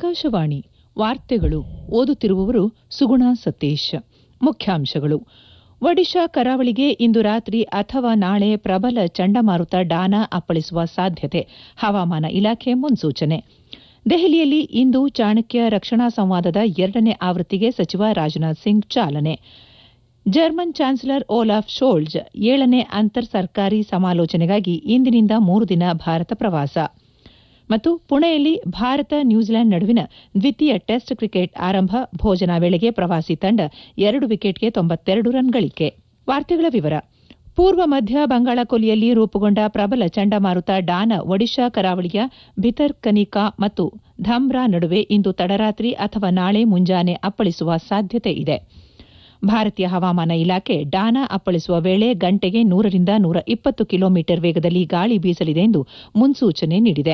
ಆಕಾಶವಾಣಿ ವಾರ್ತೆಗಳು ಓದುತ್ತಿರುವವರು ಸುಗುಣ ಸತೀಶ್ ಮುಖ್ಯಾಂಶಗಳು ಒಡಿಶಾ ಕರಾವಳಿಗೆ ಇಂದು ರಾತ್ರಿ ಅಥವಾ ನಾಳೆ ಪ್ರಬಲ ಚಂಡಮಾರುತ ಡಾನಾ ಅಪ್ಪಳಿಸುವ ಸಾಧ್ಯತೆ ಹವಾಮಾನ ಇಲಾಖೆ ಮುನ್ಸೂಚನೆ ದೆಹಲಿಯಲ್ಲಿ ಇಂದು ಚಾಣಕ್ಯ ರಕ್ಷಣಾ ಸಂವಾದದ ಎರಡನೇ ಆವೃತ್ತಿಗೆ ಸಚಿವ ರಾಜನಾಥ್ ಸಿಂಗ್ ಚಾಲನೆ ಜರ್ಮನ್ ಚಾನ್ಸಲರ್ ಓಲಾಫ್ ಶೋಲ್ಜ್ ಏಳನೇ ಅಂತರ್ ಸರ್ಕಾರಿ ಸಮಾಲೋಚನೆಗಾಗಿ ಇಂದಿನಿಂದ ಮೂರು ದಿನ ಭಾರತ ಪ್ರವಾಸ ಮತ್ತು ಪುಣೆಯಲ್ಲಿ ಭಾರತ ನ್ಯೂಜಿಲೆಂಡ್ ನಡುವಿನ ದ್ವಿತೀಯ ಟೆಸ್ಟ್ ಕ್ರಿಕೆಟ್ ಆರಂಭ ಭೋಜನ ವೇಳೆಗೆ ಪ್ರವಾಸಿ ತಂಡ ಎರಡು ವಿಕೆಟ್ಗೆ ತೊಂಬತ್ತೆರಡು ರನ್ ಗಳಿಕೆ ವಾರ್ತೆಗಳ ವಿವರ ಪೂರ್ವ ಮಧ್ಯ ಬಂಗಾಳಕೊಲ್ಲಿಯಲ್ಲಿ ರೂಪುಗೊಂಡ ಪ್ರಬಲ ಚಂಡಮಾರುತ ಡಾನ ಒಡಿಶಾ ಕರಾವಳಿಯ ಭಿತರ್ಕನಿಕಾ ಮತ್ತು ಧಮ್ರಾ ನಡುವೆ ಇಂದು ತಡರಾತ್ರಿ ಅಥವಾ ನಾಳೆ ಮುಂಜಾನೆ ಅಪ್ಪಳಿಸುವ ಸಾಧ್ಯತೆ ಇದೆ ಭಾರತೀಯ ಹವಾಮಾನ ಇಲಾಖೆ ಡಾನಾ ಅಪ್ಪಳಿಸುವ ವೇಳೆ ಗಂಟೆಗೆ ನೂರರಿಂದ ನೂರ ಇಪ್ಪತ್ತು ಕಿಲೋಮೀಟರ್ ವೇಗದಲ್ಲಿ ಗಾಳಿ ಬೀಸಲಿದೆ ಎಂದು ಮುನ್ಸೂಚನೆ ನೀಡಿದೆ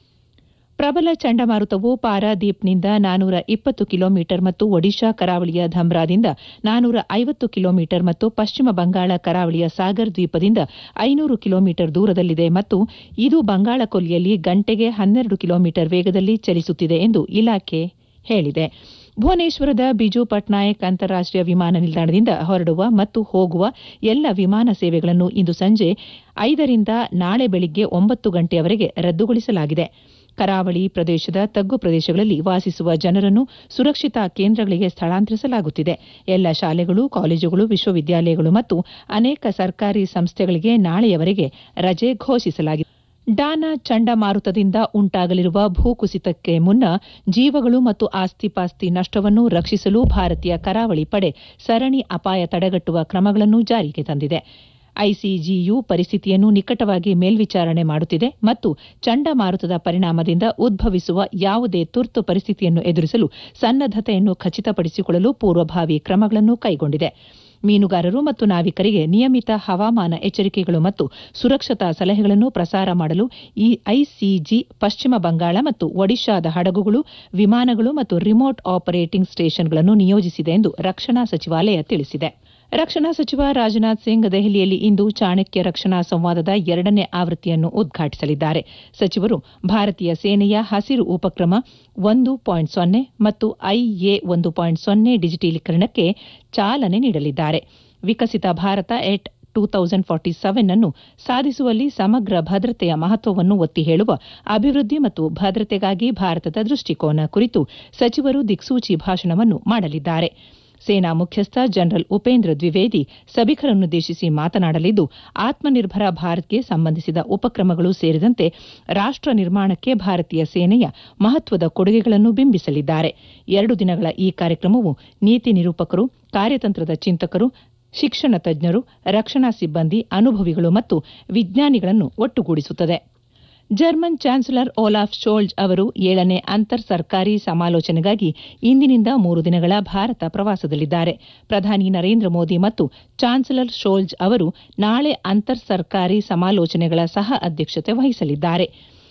ಪ್ರಬಲ ಚಂಡಮಾರುತವು ಪಾರಾದೀಪ್ನಿಂದ ನಾನೂರ ಇಪ್ಪತ್ತು ಕಿಲೋಮೀಟರ್ ಮತ್ತು ಒಡಿಶಾ ಕರಾವಳಿಯ ಧಮ್ರಾದಿಂದ ನಾನೂರ ಐವತ್ತು ಕಿಲೋಮೀಟರ್ ಮತ್ತು ಪಶ್ಚಿಮ ಬಂಗಾಳ ಕರಾವಳಿಯ ಸಾಗರ್ ದ್ವೀಪದಿಂದ ಐನೂರು ಕಿಲೋಮೀಟರ್ ದೂರದಲ್ಲಿದೆ ಮತ್ತು ಇದು ಬಂಗಾಳ ಕೊಲ್ಲಿಯಲ್ಲಿ ಗಂಟೆಗೆ ಹನ್ನೆರಡು ಕಿಲೋಮೀಟರ್ ವೇಗದಲ್ಲಿ ಚಲಿಸುತ್ತಿದೆ ಎಂದು ಇಲಾಖೆ ಹೇಳಿದೆ ಭುವನೇಶ್ವರದ ಬಿಜು ಪಟ್ನಾಯಕ್ ಅಂತಾರಾಷ್ಟೀಯ ವಿಮಾನ ನಿಲ್ದಾಣದಿಂದ ಹೊರಡುವ ಮತ್ತು ಹೋಗುವ ಎಲ್ಲ ವಿಮಾನ ಸೇವೆಗಳನ್ನು ಇಂದು ಸಂಜೆ ಐದರಿಂದ ನಾಳೆ ಬೆಳಿಗ್ಗೆ ಒಂಬತ್ತು ಗಂಟೆಯವರೆಗೆ ರದ್ದುಗೊಳಿಸಲಾಗಿದೆ ಕರಾವಳಿ ಪ್ರದೇಶದ ತಗ್ಗು ಪ್ರದೇಶಗಳಲ್ಲಿ ವಾಸಿಸುವ ಜನರನ್ನು ಸುರಕ್ಷಿತ ಕೇಂದ್ರಗಳಿಗೆ ಸ್ಥಳಾಂತರಿಸಲಾಗುತ್ತಿದೆ ಎಲ್ಲ ಶಾಲೆಗಳು ಕಾಲೇಜುಗಳು ವಿಶ್ವವಿದ್ಯಾಲಯಗಳು ಮತ್ತು ಅನೇಕ ಸರ್ಕಾರಿ ಸಂಸ್ಥೆಗಳಿಗೆ ನಾಳೆಯವರೆಗೆ ರಜೆ ಘೋಷಿಸಲಾಗಿದೆ ಡಾನಾ ಚಂಡಮಾರುತದಿಂದ ಉಂಟಾಗಲಿರುವ ಭೂಕುಸಿತಕ್ಕೆ ಮುನ್ನ ಜೀವಗಳು ಮತ್ತು ಆಸ್ತಿಪಾಸ್ತಿ ನಷ್ಟವನ್ನು ರಕ್ಷಿಸಲು ಭಾರತೀಯ ಕರಾವಳಿ ಪಡೆ ಸರಣಿ ಅಪಾಯ ತಡೆಗಟ್ಟುವ ಕ್ರಮಗಳನ್ನು ಜಾರಿಗೆ ತಂದಿದೆ ಐಸಿಜಿಯು ಪರಿಸ್ಥಿತಿಯನ್ನು ನಿಕಟವಾಗಿ ಮೇಲ್ವಿಚಾರಣೆ ಮಾಡುತ್ತಿದೆ ಮತ್ತು ಚಂಡಮಾರುತದ ಪರಿಣಾಮದಿಂದ ಉದ್ಭವಿಸುವ ಯಾವುದೇ ತುರ್ತು ಪರಿಸ್ಥಿತಿಯನ್ನು ಎದುರಿಸಲು ಸನ್ನದ್ದತೆಯನ್ನು ಖಚಿತಪಡಿಸಿಕೊಳ್ಳಲು ಪೂರ್ವಭಾವಿ ಕ್ರಮಗಳನ್ನು ಕೈಗೊಂಡಿದೆ ಮೀನುಗಾರರು ಮತ್ತು ನಾವಿಕರಿಗೆ ನಿಯಮಿತ ಹವಾಮಾನ ಎಚ್ಚರಿಕೆಗಳು ಮತ್ತು ಸುರಕ್ಷತಾ ಸಲಹೆಗಳನ್ನು ಪ್ರಸಾರ ಮಾಡಲು ಈ ಐಸಿಜಿ ಪಶ್ಚಿಮ ಬಂಗಾಳ ಮತ್ತು ಒಡಿಶಾದ ಹಡಗುಗಳು ವಿಮಾನಗಳು ಮತ್ತು ರಿಮೋಟ್ ಆಪರೇಟಿಂಗ್ ಸ್ಟೇಷನ್ಗಳನ್ನು ನಿಯೋಜಿಸಿದೆ ಎಂದು ರಕ್ಷಣಾ ಸಚಿವಾಲಯ ತಿಳಿಸಿದೆ ರಕ್ಷಣಾ ಸಚಿವ ರಾಜನಾಥ್ ಸಿಂಗ್ ದೆಹಲಿಯಲ್ಲಿ ಇಂದು ಚಾಣಕ್ಯ ರಕ್ಷಣಾ ಸಂವಾದದ ಎರಡನೇ ಆವೃತ್ತಿಯನ್ನು ಉದ್ಘಾಟಿಸಲಿದ್ದಾರೆ ಸಚಿವರು ಭಾರತೀಯ ಸೇನೆಯ ಹಸಿರು ಉಪಕ್ರಮ ಒಂದು ಪಾಯಿಂಟ್ ಸೊನ್ನೆ ಮತ್ತು ಐಎ ಒಂದು ಪಾಯಿಂಟ್ ಸೊನ್ನೆ ಡಿಜಿಟಲೀಕರಣಕ್ಕೆ ಚಾಲನೆ ನೀಡಲಿದ್ದಾರೆ Viksit Bharat at two thousand forty seven ಅನ್ನು ಸಾಧಿಸುವಲ್ಲಿ ಸಮಗ್ರ ಭದ್ರತೆಯ ಮಹತ್ವವನ್ನು ಒತ್ತಿ ಹೇಳುವ ಅಭಿವೃದ್ಧಿ ಮತ್ತು ಭದ್ರತೆಗಾಗಿ ಭಾರತದ ದೃಷ್ಟಿಕೋನ ಕುರಿತು ಸಚಿವರು ದಿಕ್ಸೂಚಿ ಭಾಷಣವನ್ನು ಮಾಡಲಿದ್ದಾರೆ ಸೇನಾ ಮುಖ್ಯಸ್ಥ ಜನರಲ್ ಉಪೇಂದ್ರ ದ್ವಿವೇದಿ ಸಭಿಕರನ್ನುದ್ದೇಶಿಸಿ ಮಾತನಾಡಲಿದ್ದು ಆತ್ಮನಿರ್ಭರ ಭಾರತ್ಗೆ ಸಂಬಂಧಿಸಿದ ಉಪಕ್ರಮಗಳು ಸೇರಿದಂತೆ ರಾಷ್ಟ ನಿರ್ಮಾಣಕ್ಕೆ ಭಾರತೀಯ ಸೇನೆಯ ಮಹತ್ವದ ಕೊಡುಗೆಗಳನ್ನು ಬಿಂಬಿಸಲಿದ್ದಾರೆ ಎರಡು ದಿನಗಳ ಈ ಕಾರ್ಯಕ್ರಮವು ನೀತಿ ನಿರೂಪಕರು ಕಾರ್ಯತಂತ್ರದ ಚಿಂತಕರು ಶಿಕ್ಷಣ ತಜ್ಞರು ರಕ್ಷಣಾ ಸಿಬ್ಬಂದಿ ಅನುಭವಿಗಳು ಮತ್ತು ವಿಜ್ಞಾನಿಗಳನ್ನು ಒಟ್ಟುಗೂಡಿಸುತ್ತದೆ ಜರ್ಮನ್ ಚಾನ್ಸಲರ್ ಓಲಾಫ್ ಶೋಲ್ಜ್ ಅವರು ಏಳನೇ ಅಂತರ್ ಸರ್ಕಾರಿ ಸಮಾಲೋಚನೆಗಾಗಿ ಇಂದಿನಿಂದ ಮೂರು ದಿನಗಳ ಭಾರತ ಪ್ರವಾಸದಲ್ಲಿದ್ದಾರೆ ಪ್ರಧಾನಿ ನರೇಂದ್ರ ಮೋದಿ ಮತ್ತು ಚಾನ್ಸಲರ್ ಶೋಲ್ಜ್ ಅವರು ನಾಳೆ ಅಂತರ್ ಸರ್ಕಾರಿ ಸಮಾಲೋಚನೆಗಳ ಸಹ ಅಧ್ಯಕ್ಷತೆ ವಹಿಸಲಿದ್ದಾರೆ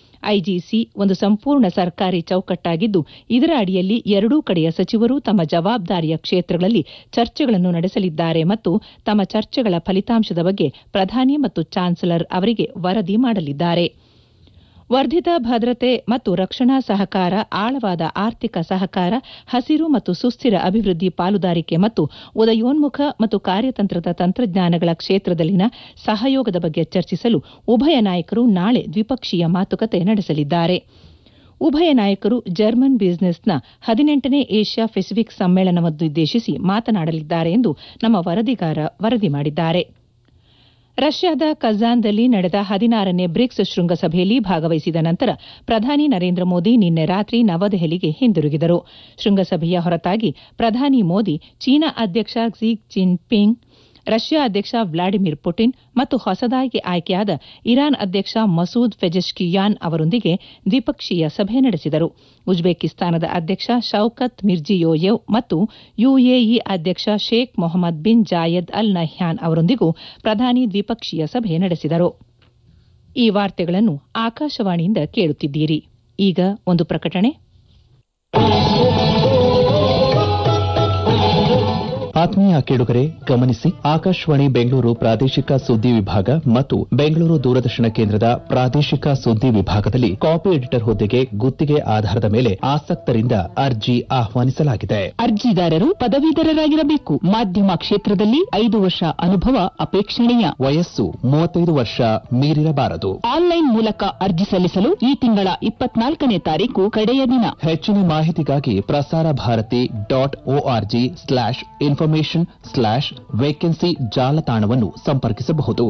ಐಜಿಸಿ ಒಂದು ಸಂಪೂರ್ಣ ಸರ್ಕಾರಿ ಚೌಕಟ್ಟಾಗಿದ್ದು ಇದರ ಅಡಿಯಲ್ಲಿ ಎರಡೂ ಕಡೆಯ ಸಚಿವರು ತಮ್ಮ ಜವಾಬ್ದಾರಿಯ ಕ್ಷೇತ್ರಗಳಲ್ಲಿ ಚರ್ಚೆಗಳನ್ನು ನಡೆಸಲಿದ್ದಾರೆ ಮತ್ತು ತಮ್ಮ ಚರ್ಚೆಗಳ ಫಲಿತಾಂಶದ ಬಗ್ಗೆ ಪ್ರಧಾನಿ ಮತ್ತು ಚಾನ್ಸಲರ್ ಅವರಿಗೆ ವರದಿ ಮಾಡಲಿದ್ದಾರೆ ವರ್ಧಿತ ಭದ್ರತೆ ಮತ್ತು ರಕ್ಷಣಾ ಸಹಕಾರ ಆಳವಾದ ಆರ್ಥಿಕ ಸಹಕಾರ ಹಸಿರು ಮತ್ತು ಸುಸ್ಥಿರ ಅಭಿವೃದ್ಧಿ ಪಾಲುದಾರಿಕೆ ಮತ್ತು ಉದಯೋನ್ಮುಖ ಮತ್ತು ಕಾರ್ಯತಂತ್ರದ ತಂತ್ರಜ್ಞಾನಗಳ ಕ್ಷೇತ್ರದಲ್ಲಿನ ಸಹಯೋಗದ ಬಗ್ಗೆ ಚರ್ಚಿಸಲು ಉಭಯ ನಾಯಕರು ನಾಳೆ ದ್ವಿಪಕ್ಷೀಯ ಮಾತುಕತೆ ನಡೆಸಲಿದ್ದಾರೆ ಉಭಯ ನಾಯಕರು ಜರ್ಮನ್ ಬಿಸಿನೆಸ್ನ ಹದಿನೆಂಟನೇ ಏಷ್ಯಾ ಪೆಸಿಫಿಕ್ ಸಮ್ಮೇಳನವನ್ನುದ್ದೇಶಿಸಿ ಮಾತನಾಡಲಿದ್ದಾರೆ ಎಂದು ನಮ್ಮ ವರದಿಗಾರ ವರದಿ ಮಾಡಿದ್ದಾರೆ ರಷ್ಯಾದ ಕಜಾನ್ದಲ್ಲಿ ನಡೆದ ಹದಿನಾರನೇ ಬ್ರಿಕ್ಸ್ ಶೃಂಗಸಭೆಯಲ್ಲಿ ಭಾಗವಹಿಸಿದ ನಂತರ ಪ್ರಧಾನಿ ನರೇಂದ್ರ ಮೋದಿ ನಿನ್ನೆ ರಾತ್ರಿ ನವದೆಹಲಿಗೆ ಹಿಂದಿರುಗಿದರು ಶೃಂಗಸಭೆಯ ಹೊರತಾಗಿ ಪ್ರಧಾನಿ ಮೋದಿ ಚೀನಾ ಅಧ್ಯಕ್ಷ ಕ್ಸಿ ಜಿನ್ಪಿಂಗ್ ರಷ್ಯಾ ಅಧ್ಯಕ್ಷ ವ್ಲಾಡಿಮಿರ್ ಪುಟಿನ್ ಮತ್ತು ಹೊಸದಾಗಿ ಆಯ್ಕೆಯಾದ ಇರಾನ್ ಅಧ್ಯಕ್ಷ ಮಸೂದ್ ಫೆಜೆಶ್ಕಿಯಾನ್ ಅವರೊಂದಿಗೆ ದ್ವಿಪಕ್ಷೀಯ ಸಭೆ ನಡೆಸಿದರು ಉಜ್ಬೇಕಿಸ್ತಾನದ ಅಧ್ಯಕ್ಷ ಶೌಕತ್ ಮಿರ್ಜಿಯೋಯೆವ್ ಮತ್ತು ಯುಎಇ ಅಧ್ಯಕ್ಷ Sheikh Mohammed bin Zayed Al Nahyan ಅವರೊಂದಿಗೂ ಪ್ರಧಾನಿ ದ್ವಿಪಕ್ಷೀಯ ಸಭೆ ನಡೆಸಿದರು ಈ ವಾರ್ತೆಗಳನ್ನು ಆಕಾಶವಾಣಿಯಿಂದ ಕೇಳುತ್ತಿದ್ದೀರಿ ಈಗ ಒಂದು ಪ್ರಕಟಣೆ ಆತ್ಮೀಯ ಕೇಳುಗರೆ ಗಮನಿಸಿ ಆಕಾಶವಾಣಿ ಬೆಂಗಳೂರು ಪ್ರಾದೇಶಿಕ ಸುದ್ದಿ ವಿಭಾಗ ಮತ್ತು ಬೆಂಗಳೂರು ದೂರದರ್ಶನ ಕೇಂದ್ರದ ಪ್ರಾದೇಶಿಕ ಸುದ್ದಿ ವಿಭಾಗದಲ್ಲಿ ಕಾಪಿ ಎಡಿಟರ್ ಹುದ್ದೆಗೆ ಗುತ್ತಿಗೆ ಆಧಾರದ ಮೇಲೆ ಆಸಕ್ತರಿಂದ ಅರ್ಜಿ ಆಹ್ವಾನಿಸಲಾಗಿದೆ ಅರ್ಜಿದಾರರು ಪದವೀಧರರಾಗಿರಬೇಕು ಮಾಧ್ಯಮ ಕ್ಷೇತ್ರದಲ್ಲಿ ಐದು ವರ್ಷ ಅನುಭವ ಅಪೇಕ್ಷಣೀಯ ವಯಸ್ಸು ಮೂವತ್ತೈದು ವರ್ಷ ಮೀರಿರಬಾರದು ಆನ್ಲೈನ್ ಮೂಲಕ ಅರ್ಜಿ ಸಲ್ಲಿಸಲು ಈ ತಿಂಗಳ ಇಪ್ಪತ್ನಾಲ್ಕನೇ ತಾರೀಕು ಕಡೆಯ ದಿನ ಹೆಚ್ಚಿನ ಮಾಹಿತಿಗಾಗಿ Prasar Bharati dot ORG slash information slash vacancy ಜಾಲತಾಣವನ್ನು ಸಂಪರ್ಕಿಸಬಹುದು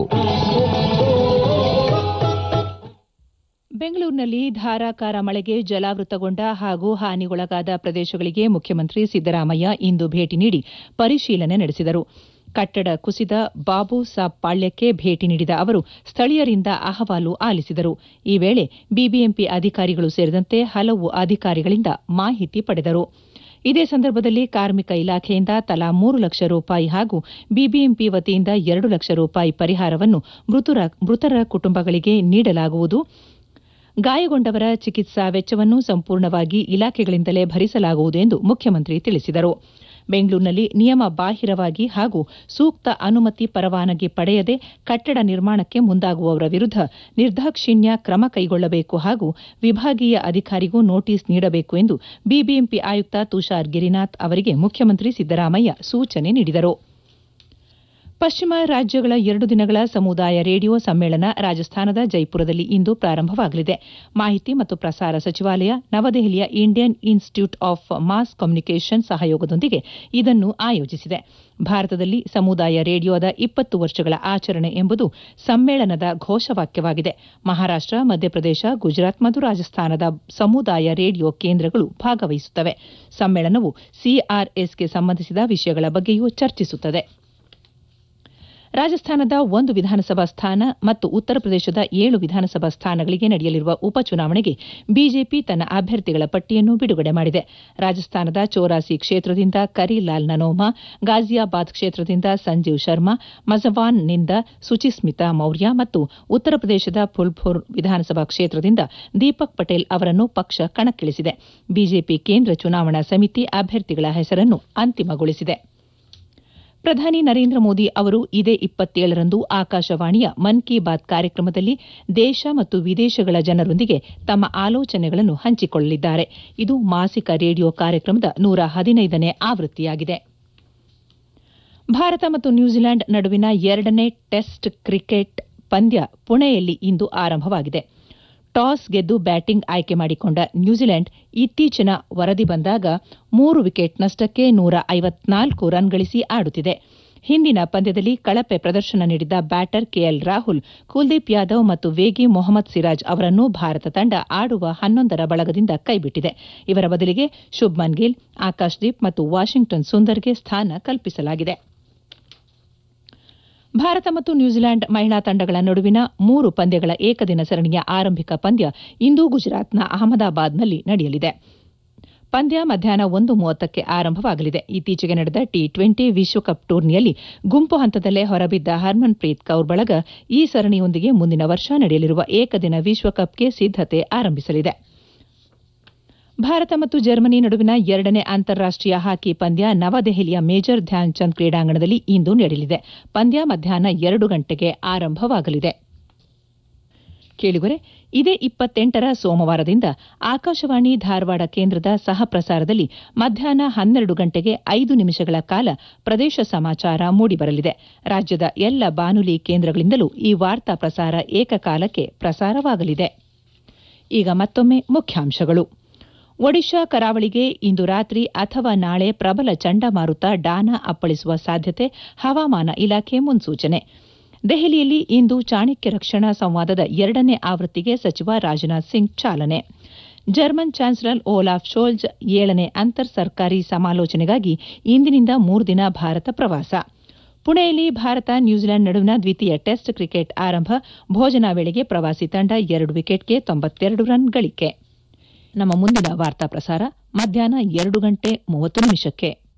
ಬೆಂಗಳೂರಿನಲ್ಲಿ ಧಾರಾಕಾರ ಮಳೆಗೆ ಜಲಾವೃತಗೊಂಡ ಹಾಗೂ ಹಾನಿಗೊಳಗಾದ ಪ್ರದೇಶಗಳಿಗೆ ಮುಖ್ಯಮಂತ್ರಿ ಸಿದ್ದರಾಮಯ್ಯ ಇಂದು ಭೇಟಿ ನೀಡಿ ಪರಿಶೀಲನೆ ನಡೆಸಿದರು ಕಟ್ಟಡ ಕುಸಿದ ಬಾಬು ಸಾಬ್ ಪಾಳ್ಯಕ್ಕೆ ಭೇಟಿ ನೀಡಿದ ಅವರು ಸ್ಥಳೀಯರಿಂದ ಅಹವಾಲು ಆಲಿಸಿದರು ಈ ವೇಳೆ ಬಿಬಿಎಂಪಿ ಅಧಿಕಾರಿಗಳು ಸೇರಿದಂತೆ ಹಲವು ಅಧಿಕಾರಿಗಳಿಂದ ಮಾಹಿತಿ ಪಡೆದರು ಇದೇ ಸಂದರ್ಭದಲ್ಲಿ ಕಾರ್ಮಿಕ ಇಲಾಖೆಯಿಂದ ತಲಾ ಮೂರು ಲಕ್ಷ ರೂಪಾಯಿ ಹಾಗೂ ಬಿಬಿಎಂಪಿ ವತಿಯಿಂದ ಎರಡು ಲಕ್ಷ ರೂಪಾಯಿ ಪರಿಹಾರವನ್ನು ಮೃತರ ಕುಟುಂಬಗಳಿಗೆ ನೀಡಲಾಗುವುದು ಗಾಯಗೊಂಡವರ ಚಿಕಿತ್ಸಾ ವೆಚ್ಚವನ್ನು ಸಂಪೂರ್ಣವಾಗಿ ಇಲಾಖೆಗಳಿಂದಲೇ ಭರಿಸಲಾಗುವುದು ಎಂದು ಮುಖ್ಯಮಂತ್ರಿ ತಿಳಿಸಿದರು ಬೆಂಗಳೂರಿನಲ್ಲಿ ನಿಯಮ ಬಾಹಿರವಾಗಿ ಹಾಗೂ ಸೂಕ್ತ ಅನುಮತಿ ಪರವಾನಗಿ ಪಡೆಯದೆ ಕಟ್ಟಡ ನಿರ್ಮಾಣಕ್ಕೆ ಮುಂದಾಗುವವರ ವಿರುದ್ದ ನಿರ್ದಾಕ್ಷಿಣ್ಯ ಕ್ರಮ ಕೈಗೊಳ್ಳಬೇಕು ಹಾಗೂ ವಿಭಾಗೀಯ ಅಧಿಕಾರಿಗೂ ನೋಟಿಸ್ ನೀಡಬೇಕು ಎಂದು ಬಿಬಿಎಂಪಿ ಆಯುಕ್ತ ತುಷಾರ್ ಗಿರಿನಾಥ್ ಅವರಿಗೆ ಮುಖ್ಯಮಂತ್ರಿ ಸಿದ್ದರಾಮಯ್ಯ ಸೂಚನೆ ನೀಡಿದರು ಪಶ್ಚಿಮ ರಾಜ್ಯಗಳ ಎರಡು ದಿನಗಳ ಸಮುದಾಯ ರೇಡಿಯೋ ಸಮ್ಮೇಳನ ರಾಜಸ್ಥಾನದ ಜೈಪುರದಲ್ಲಿ ಇಂದು ಪ್ರಾರಂಭವಾಗಲಿದೆ ಮಾಹಿತಿ ಮತ್ತು ಪ್ರಸಾರ ಸಚಿವಾಲಯ ನವದೆಹಲಿಯ Indian Institute of Mass Communication ಸಹಯೋಗದೊಂದಿಗೆ ಇದನ್ನು ಆಯೋಜಿಸಿದೆ ಭಾರತದಲ್ಲಿ ಸಮುದಾಯ ರೇಡಿಯೋದ ಇಪ್ಪತ್ತು ವರ್ಷಗಳ ಆಚರಣೆ ಎಂಬುದು ಸಮ್ಮೇಳನದ ಘೋಷವಾಕ್ಯವಾಗಿದೆ ಮಹಾರಾಷ್ಟ ಮಧ್ಯಪ್ರದೇಶ ಗುಜರಾತ್ ಮತ್ತು ರಾಜಸ್ಥಾನದ ಸಮುದಾಯ ರೇಡಿಯೋ ಕೇಂದ್ರಗಳು ಭಾಗವಹಿಸುತ್ತವೆ ಸಮ್ಮೇಳನವು ಸಿಆರ್ಎಸ್ಗೆ ಸಂಬಂಧಿಸಿದ ವಿಷಯಗಳ ಬಗ್ಗೆಯೂ ಚರ್ಚಿಸುತ್ತದೆ ರಾಜಸ್ಥಾನದ ಒಂದು ವಿಧಾನಸಭಾ ಸ್ಥಾನ ಮತ್ತು ಉತ್ತರ ಪ್ರದೇಶದ ಏಳು ವಿಧಾನಸಭಾ ಸ್ಥಾನಗಳಿಗೆ ನಡೆಯಲಿರುವ ಉಪಚುನಾವಣೆಗೆ ಬಿಜೆಪಿ ತನ್ನ ಅಭ್ಯರ್ಥಿಗಳ ಪಟ್ಟಿಯನ್ನು ಬಿಡುಗಡೆ ಮಾಡಿದೆ ರಾಜಸ್ಥಾನದ ಚೋರಾಸಿ ಕ್ಷೇತ್ರದಿಂದ ಕರಿಲಾಲ್ ನನೋಮಾ ಗಾಜಿಯಾಬಾದ್ ಕ್ಷೇತ್ರದಿಂದ ಸಂಜೀವ್ ಶರ್ಮಾ ಮಜವಾನ್ನಿಂದ ಸುಚಿಸ್ಮಿತಾ ಮೌರ್ಯ ಮತ್ತು ಉತ್ತರ ಪ್ರದೇಶದ ಫುಲ್ಪುರ್ ವಿಧಾನಸಭಾ ಕ್ಷೇತ್ರದಿಂದ ದೀಪಕ್ ಪಟೇಲ್ ಅವರನ್ನು ಪಕ್ಷ ಕಣಕ್ಕಿಳಿಸಿದೆ ಬಿಜೆಪಿ ಕೇಂದ್ರ ಚುನಾವಣಾ ಸಮಿತಿ ಅಭ್ಯರ್ಥಿಗಳ ಹೆಸರನ್ನು ಅಂತಿಮಗೊಳಿಸಿದೆ ಪ್ರಧಾನಿ ನರೇಂದ್ರ ಮೋದಿ ಅವರು ಇದೇ ಇಪ್ಪತ್ತೇಳರಂದು ಆಕಾಶವಾಣಿಯ ಮನ್ ಕಿ ಬಾತ್ ಕಾರ್ಯಕ್ರಮದಲ್ಲಿ ದೇಶ ಮತ್ತು ವಿದೇಶಗಳ ಜನರೊಂದಿಗೆ ತಮ್ಮ ಆಲೋಚನೆಗಳನ್ನು ಹಂಚಿಕೊಳ್ಳಲಿದ್ದಾರೆ ಇದು ಮಾಸಿಕ ರೇಡಿಯೋ ಕಾರ್ಯಕ್ರಮದ ನೂರ ಹದಿನೈದನೇ ಆವೃತ್ತಿಯಾಗಿದೆ ಭಾರತ ಮತ್ತು ನ್ಯೂಜಿಲೆಂಡ್ ನಡುವಿನ ಎರಡನೇ ಟೆಸ್ಟ್ ಕ್ರಿಕೆಟ್ ಪಂದ್ಯ ಪುಣೆಯಲ್ಲಿ ಇಂದು ಆರಂಭವಾಗಿದೆ ಟಾಸ್ ಗೆದ್ದು ಬ್ಯಾಟಿಂಗ್ ಆಯ್ಕೆ ಮಾಡಿಕೊಂಡ ನ್ಯೂಜಿಲೆಂಡ್ ಇತ್ತೀಚಿನ ವರದಿ ಬಂದಾಗ ಮೂರು ವಿಕೆಟ್ ನಷ್ಟಕ್ಕೆ ನೂರ ಐವತ್ನಾಲ್ಕು ರನ್ ಗಳಿಸಿ ಆಡುತ್ತಿದೆ ಹಿಂದಿನ ಪಂದ್ಯದಲ್ಲಿ ಕಳಪೆ ಪ್ರದರ್ಶನ ನೀಡಿದ್ದ ಬ್ಯಾಟರ್ ಕೆಎಲ್ ರಾಹುಲ್ ಕುಲ್ದೀಪ್ ಯಾದವ್ ಮತ್ತು ವೇಗಿ ಮೊಹಮ್ಮದ್ ಸಿರಾಜ್ ಅವರನ್ನು ಭಾರತ ತಂಡ ಆಡುವ ಹನ್ನೊಂದರ ಬಳಗದಿಂದ ಕೈಬಿಟ್ಟಿದೆ ಇವರ ಬದಲಿಗೆ ಶುಭ್ಮನ್ ಗಿಲ್ ಆಕಾಶ್ದೀಪ್ ಮತ್ತು ವಾಷಿಂಗ್ಟನ್ ಸುಂದರ್ಗೆ ಸ್ಥಾನ ಕಲ್ಪಿಸಲಾಗಿದೆ ಭಾರತ ಮತ್ತು ನ್ಯೂಜಿಲೆಂಡ್ ಮಹಿಳಾ ತಂಡಗಳ ನಡುವಿನ ಮೂರು ಪಂದ್ಯಗಳ ಏಕದಿನ ಸರಣಿಯ ಆರಂಭಿಕ ಪಂದ್ಯ ಇಂದು ಗುಜರಾತ್ನ ಅಹಮದಾಬಾದ್ನಲ್ಲಿ ನಡೆಯಲಿದೆ ಪಂದ್ಯ ಮಧ್ಯಾಹ್ನ ಒಂದು ಮೂವತ್ತಕ್ಕೆ ಆರಂಭವಾಗಲಿದೆ ಇತ್ತೀಚೆಗೆ ನಡೆದ ಟಿ ಟ್ವೆಂಟಿ ವಿಶ್ವಕಪ್ ಟೂರ್ನಿಯಲ್ಲಿ ಗುಂಪು ಹಂತದಲ್ಲೇ ಹೊರಬಿದ್ದ ಹರ್ಮನ್ ಪ್ರೀತ್ ಕೌರ್ ಬಳಗ ಈ ಸರಣಿಯೊಂದಿಗೆ ಮುಂದಿನ ವರ್ಷ ನಡೆಯಲಿರುವ ಏಕದಿನ ವಿಶ್ವಕಪ್ಗೆ ಸಿದ್ದತೆ ಆರಂಭಿಸಲಿದೆ ಭಾರತ ಮತ್ತು ಜರ್ಮನಿ ನಡುವಿನ ಎರಡನೇ ಅಂತಾರಾಷ್ಟೀಯ ಹಾಕಿ ಪಂದ್ಯ ನವದೆಹಲಿಯ ಮೇಜರ್ ಧ್ಯಾನ್ ಚಂದ್ ಕ್ರೀಡಾಂಗಣದಲ್ಲಿ ಇಂದು ನಡೆಯಲಿದೆ ಪಂದ್ಯ ಮಧ್ಯಾಹ್ನ ಎರಡು ಗಂಟೆಗೆ ಆರಂಭವಾಗಲಿದೆ ಕೇಳುಗರೆ ಇದೇ ಇಪ್ಪತ್ತೆಂಟರ ಸೋಮವಾರದಿಂದ ಆಕಾಶವಾಣಿ ಧಾರವಾಡ ಕೇಂದ್ರದ ಸಹ ಪ್ರಸಾರದಲ್ಲಿ ಮಧ್ಯಾಹ್ನ ಹನ್ನೆರಡು ಗಂಟೆಗೆ ಐದು ನಿಮಿಷಗಳ ಕಾಲ ಪ್ರದೇಶ ಸಮಾಚಾರ ಮೂಡಿಬರಲಿದೆ ರಾಜ್ಯದ ಎಲ್ಲ ಬಾನುಲಿ ಕೇಂದ್ರಗಳಿಂದಲೂ ಈ ವಾರ್ತಾ ಪ್ರಸಾರ ಏಕಕಾಲಕ್ಕೆ ಪ್ರಸಾರವಾಗಲಿದೆ ಈಗ ಮತ್ತೊಮ್ಮೆ ಮುಖ್ಯಾಂಶಗಳು ಒಡಿಶಾ ಕರಾವಳಿಗೆ ಇಂದು ರಾತ್ರಿ ಅಥವಾ ನಾಳೆ ಪ್ರಬಲ ಚಂಡಮಾರುತ ಡಾನಾ ಅಪ್ಪಳಿಸುವ ಸಾಧ್ಯತೆ ಹವಾಮಾನ ಇಲಾಖೆ ಮುನ್ಸೂಚನೆ ದೆಹಲಿಯಲ್ಲಿ ಇಂದು ಚಾಣಕ್ಯ ರಕ್ಷಣಾ ಸಂವಾದದ ಎರಡನೇ ಆವೃತ್ತಿಗೆ ಸಚಿವ ರಾಜನಾಥ್ ಸಿಂಗ್ ಚಾಲನೆ ಜರ್ಮನ್ ಚಾನ್ಸಲರ್ ಓಲಾಫ್ ಶೋಲ್ಜ್ ಏಳನೇ ಅಂತರ್ ಸರ್ಕಾರಿ ಸಮಾಲೋಚನೆಗಾಗಿ ಇಂದಿನಿಂದ ಮೂರು ದಿನ ಭಾರತ ಪ್ರವಾಸ ಪುಣೆಯಲ್ಲಿ ಭಾರತ ನ್ಯೂಜಿಲೆಂಡ್ ನಡುವಿನ ದ್ವಿತೀಯ ಟೆಸ್ಟ್ ಕ್ರಿಕೆಟ್ ಆರಂಭ ಭೋಜನ ವೇಳೆಗೆ ಪ್ರವಾಸಿ ತಂಡ ಎರಡು ವಿಕೆಟ್ಗೆ ತೊಂಬತ್ತೆರಡು ರನ್ ಗಳಿಕೆ ನಮ್ಮ ಮುಂದಿನ ವಾರ್ತಾ ಪ್ರಸಾರ ಮಧ್ಯಾಹ್ನ ಎರಡು ಗಂಟೆ ಮೂವತ್ತು ನಿಮಿಷಕ್ಕೆ